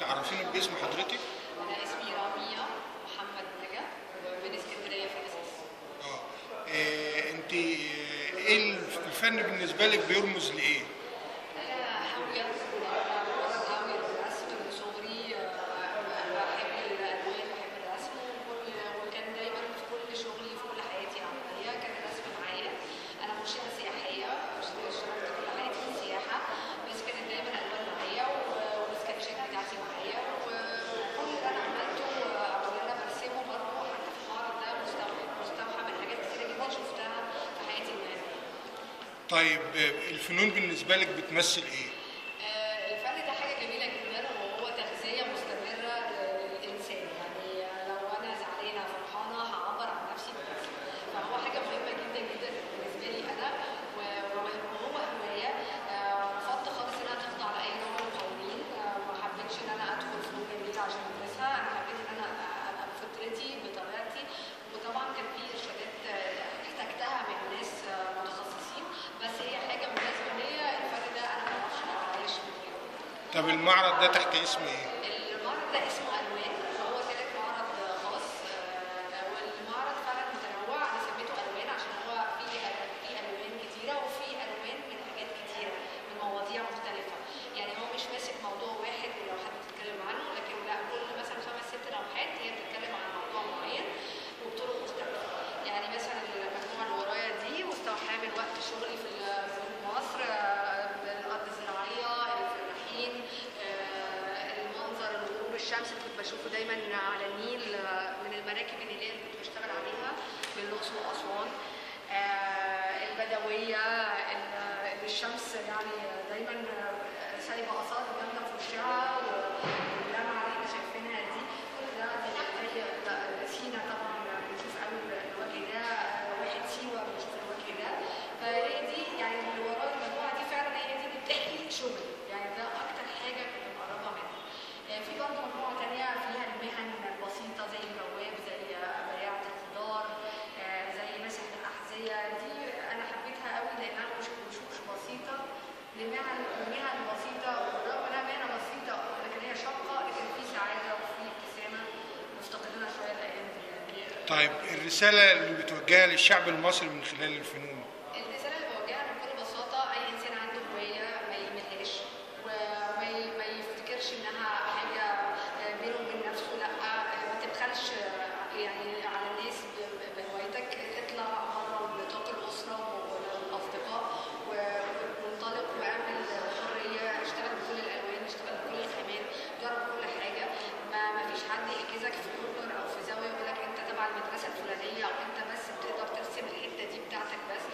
تعرفيني باسم حضرتك انا اسمي رامية محمد نجا ومن اسكندريه في الاساس اه آه، انت آه، ايه الفن بالنسبه لك بيرمز لايه انا هاويه انا مجرد هاويه الرسم من صغري آه، بحب الالوان بحب الرسم وكل وكان دايما في كل شغلي في كل حياتي العمليه كان الرسم معايا انا مرشده سياحيه اشتغلت كل حياتي في السياحه بس كانت دايما الالوان معايا و- والسكتشات بتاعتي معايا وكل اللي انا عملته آه، او اللي انا برسمه برضه حتى في المعرض ده مستوحى مستوحى من حاجات كتيره جدا شفتها في حياتي المهنيه طيب آه، الفنون بالنسبه لك بتمثل ايه آه، الفن ده حاجة جميلة جدا وهو تغذية مستمرة للإنسان يعني لو أنا زعلانة فرحانة هعبر عن نفسي بالرسم فهو حاجة مهمة جدا جدا بالنسبة لي أنا و- وهو هواية آه، رفضت خالص إنها تخضع لأي نوع من القوانين آه، ما حبيتش إن أنا أدخل فنون جديدة عشان أدرسها أنا حبيت إن أنا أبقى بفطرتي بطبيعتي وطبعا كان في إرشادات آه، احتجتها من ناس آه، متخصصين بس هي حاجة مناسبة ليا الفن ده أنا ما أعرفش أعيش من غيره طب المعرض ده تحت اسم ايه المعرض ده اسمه الوان هو ثالث معرض خاص آه، والمعرض فعلا متنوع انا سميته الوان عشان هو فيه فيه الوان كتيره وفيه الوان من حاجات كتيره من مواضيع مختلفه يعني هو مش ماسك موضوع واحد لو حد بتتكلم عنه لكن لا كل مثلا خمس ست لوحات هي بتتكلم عن موضوع معين وبطرق مختلفه يعني مثلا المجموعه اللي ورايا دي مستوحاه من وقت شغلي في ال- في مصر آه، بالارض الزراعيه الفلاحين آه، المنظر الغروب الشمس اللي كنت بشوفه دايما على النيل آه، من المراكب النيليه اللي كنت بشتغل عليها من الاقصر واسوان آه، البدويه ال- اللي الشمس يعني دايما آه، سايبه اثار جامده في وشها واللمعه اللي احنا شايفينها دي كل ده زي ده- سينا طبعا بنشوف قوي الوجه ده آه، واحد سيوه بنشوف الوجه ده فهي دي يعني اللي ورايا المجموعه دي فعلا هي دي اللي بتحكي شغلي يعني ده اكتر حاجه كنت مقربه منها آه، في برضه مجموعه تانية فيها المهن البسيطه زي البواب زي آه، بياعه الخضار آه، زي مسح الاحذيه دي انا حبيتها قوي لانها مش مش مش بسيطه لمهن مهن بسيطه ورغم انها مهنه بسيطه لكن هي شاقه لكن في سعاده وفي ابتسامه مفتقدينها شويه الايام دي يعني طيب الرساله اللي بتوجهها للشعب المصري من خلال الفنون الرسالة اللي بوجهها بكل بساطة أي إنسان عنده هواية ما يهملهاش وما ي- ما يفتكرش إنها حاجة آه، بينه وبين نفسه لأ آه، ما تبخلش آه، يعني على الناس ب- ب- بهوايتك اطلع بره نطاق الأسرة والأصدقاء و- وانطلق واعمل حرية اشتغل بكل الألوان اشتغل بكل الخامات جرب كل حاجة ما ما فيش حد يحجزك في كورنر أو في زاوية يقول لك أنت تبع المدرسة الفلانية أو أنت بس بتقدر ترسم الحتة دي بتاعتك بس